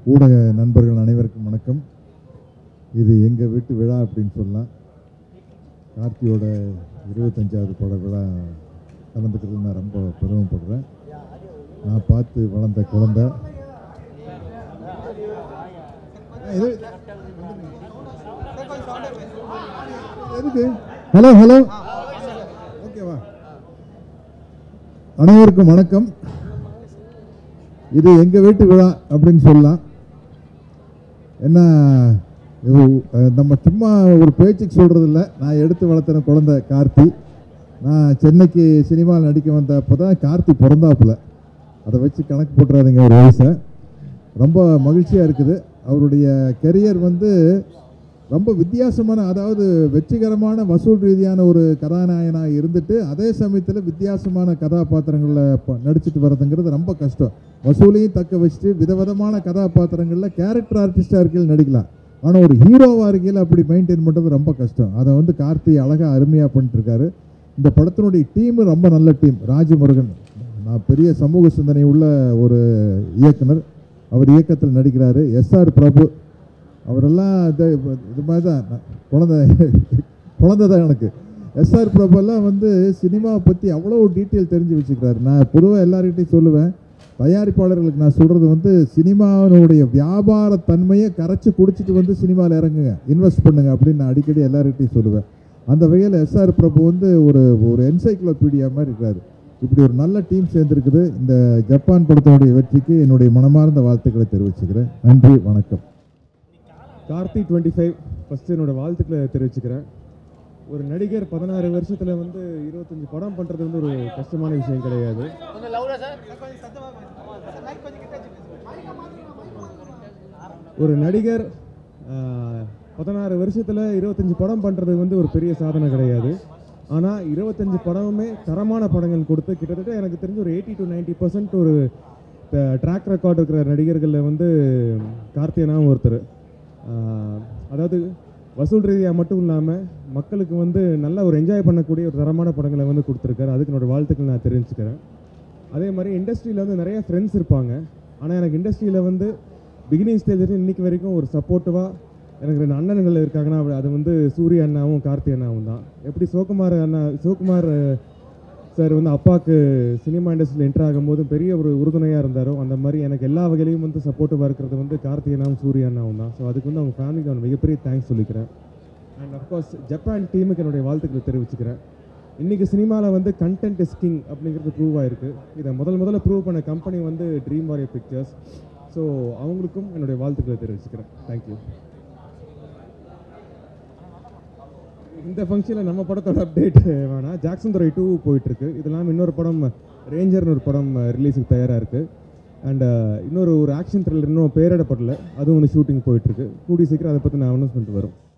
ஊடக நண்பர்கள் அனைவருக்கும் வணக்கம் இது எங்கள் வீட்டு விழா அப்படின்னு சொல்லலாம் கார்த்தியோட இருபத்தஞ்சாவது பட விழா கலந்துக்கிறது நான் ரொம்ப பெருமைப்படுறேன் நான் பார்த்து வளர்ந்த குழந்தை இது எதுக்கு ஹலோ ஹலோ ஓகேவா அனைவருக்கும் வணக்கம் இது எங்க வீட்டு விழா அப்படின்னு சொல்லலாம் என்ன இது, அஹ், நம்ம சும்மா ஒரு பேச்சுக்கு சொல்றது இல்ல நான் எடுத்து வளர்த்துன குழந்தை கார்த்தி நான் சென்னைக்கு சினிமாவில் நடிக்க வந்த அப்போ தான் கார்த்தி பிறந்தாப்புல அதை வச்சு கணக்கு போட்டுறாதீங்க ஒரு வயசை ரொம்ப மகிழ்ச்சியாக இருக்குது அவருடைய கெரியர் வந்து ரொம்ப வித்தியாசமான அதாவது வெற்றிகரமான வசூல் ரீதியான ஒரு கதாநாயகனாக இருந்துட்டு அதே சமயத்தில் வித்தியாசமான கதாபாத்திரங்களில் ப- நடிச்சிட்டு வர்றதுங்கிறது ரொம்ப கஷ்டம் வசூலையும் தக்க வச்சுட்டு விதவிதமான கதாபாத்திரங்களில் கேரக்டர் ஆர்டிஸ்டாக இருக்கையில் நடிக்கலாம் ஆனால் ஒரு ஹீரோவாக இருக்கையில் அப்படி மெயின்டைன் பண்ணுறது ரொம்ப கஷ்டம் அதை வந்து கார்த்தி அழகாக அருமையாக பண்ணிட்டுருக்காரு இந்த படத்தினுடைய டீம் ரொம்ப நல்ல டீம் ராஜமுருகன் நான் பெரிய சமூக சிந்தனை உள்ள ஒரு இயக்குனர் அவர் இயக்கத்தில் நடிக்கிறாரு எஸ்ஆர் பிரபு அவரெல்லாம் இது இது மாதிரி தான் நான் குழந்தை குழந்தை தான் எனக்கு எஸ்ஆர் பிரபுலாம் வந்து சினிமாவை பற்றி அவ்வளோ டீட்டெயில் தெரிஞ்சு வச்சுக்கிறாரு நான் பொதுவாக எல்லார்கிட்டையும் சொல்லுவேன் தயாரிப்பாளர்களுக்கு நான் சொல்கிறது வந்து சினிமாவினுடைய வியாபார தன்மையை கரைச்சி குடிச்சிட்டு வந்து சினிமாவில் இறங்குங்க இன்வெஸ்ட் பண்ணுங்க அப்படின்னு நான் அடிக்கடி எல்லார்கிட்டையும் சொல்லுவேன் அந்த வகையில் எஸ்ஆர் பிரபு வந்து ஒரு ஒரு என்சைக்ளோபீடியா மாதிரி இருக்காரு இப்படி ஒரு நல்ல டீம் சேர்ந்துருக்குது இந்த ஜப்பான் படத்தினுடைய வெற்றிக்கு என்னுடைய மனமார்ந்த வாழ்த்துக்களை தெரிவிச்சுக்கிறேன் நன்றி வணக்கம் கார்த்தி டுவெண்ட்டி ஃபைவ் ஃபஸ்ட்டு என்னோட வாழ்த்துக்களை தெரிவிச்சுக்கிறேன் ஒரு நடிகர் பதினாறு வருஷத்தில் வந்து இருபத்தஞ்சி படம் பண்ணுறது வந்து ஒரு கஷ்டமான விஷயம் கிடையாது ஒரு நடிகர் பதினாறு வருஷத்தில் இருபத்தஞ்சி படம் பண்ணுறது வந்து ஒரு பெரிய சாதனை கிடையாது ஆனால் இருபத்தஞ்சி படமுமே தரமான படங்கள் கொடுத்து கிட்டத்தட்ட எனக்கு தெரிஞ்சு ஒரு எயிட்டி டு 90% பர்சன்ட் ஒரு ட்ராக் ரெக்கார்ட் இருக்கிற நடிகர்களில் வந்து கார்த்தியனாவும் ஒருத்தர் ஆஹ், அதாவது வசூல் ரீதியாக மட்டும் இல்லாமல் மக்களுக்கு வந்து நல்ல ஒரு என்ஜாய் பண்ணக்கூடிய ஒரு தரமான படங்களை வந்து கொடுத்துருக்காரு அதுக்கு என்னோட வாழ்த்துக்கள் நான் தெரிவிச்சுக்கிறேன் அதே மாதிரி இண்டஸ்ட்ரியில் வந்து நிறைய ஃப்ரெண்ட்ஸ் இருப்பாங்க ஆனால் எனக்கு இண்டஸ்ட்ரியில் வந்து பிகினிங் ஸ்டேஜ் இன்னைக்கு வரைக்கும் ஒரு சப்போர்ட்டிவாக எனக்கு ரெண்டு அண்ணன்கள் இருக்காங்கன்னா அப்படி அது வந்து சூரிய அண்ணாவும் கார்த்தி அண்ணாவும் தான் எப்படி சிவகுமார் அண்ணா சிவகுமார் சார் வந்து அப்பாவுக்கு சினிமா இண்டஸ்ட்ரியில் என்டர் ஆகும்போது பெரிய ஒரு உறுதுணையாக இருந்தாரோ அந்த மாதிரி எனக்கு எல்லா வகையிலையும் வந்து சப்போர்ட்டிவாக இருக்கிறது வந்து கார்த்தி அண்ணாவும் சூரிய அண்ணாவும் தான் ஸோ அதுக்கு வந்து அவங்க ஃபேமிலிக்கு நான் மிகப்பெரிய தேங்க்ஸ் சொல்லிக்கிறேன் அண்ட் அஃப்கோர்ஸ் ஜப்பான் டீமுக்கு என்னுடைய வாழ்த்துக்களை தெரிவிச்சுக்கிறேன் இன்றைக்கி சினிமாவில் வந்து கண்டென்ட் இஸ் கிங் அப்படிங்கிறது ப்ரூவ் ஆயிருக்கு இதை முதல் முதல்ல ப்ரூவ் பண்ண கம்பெனி வந்து ட்ரீம் வாரியர் பிக்சர்ஸ் ஸோ அவங்களுக்கும் என்னுடைய வாழ்த்துக்களை தெரிவிச்சுக்கிறேன் தேங்க்யூ இந்த ஃபங்க்ஷனில் நம்ம படத்தோட அப்டேட் வேணாம் ஜாக்சன் துறை டூ போயிட்டுருக்கு இது இல்லாமல் இன்னொரு படம் ரேஞ்சர்னு ஒரு படம் ரிலீஸுக்கு தயாராக இருக்குது அண்ட் இன்னொரு ஒரு ஆக்ஷன் த்ரில்லர் இன்னும் பேரிடப்படல அதுவும் வந்து ஷூட்டிங் போயிட்டுருக்கு கூடிய சீக்கிரம் அதை பற்றி நான் அனௌன்ஸ்மெண்ட் வரும்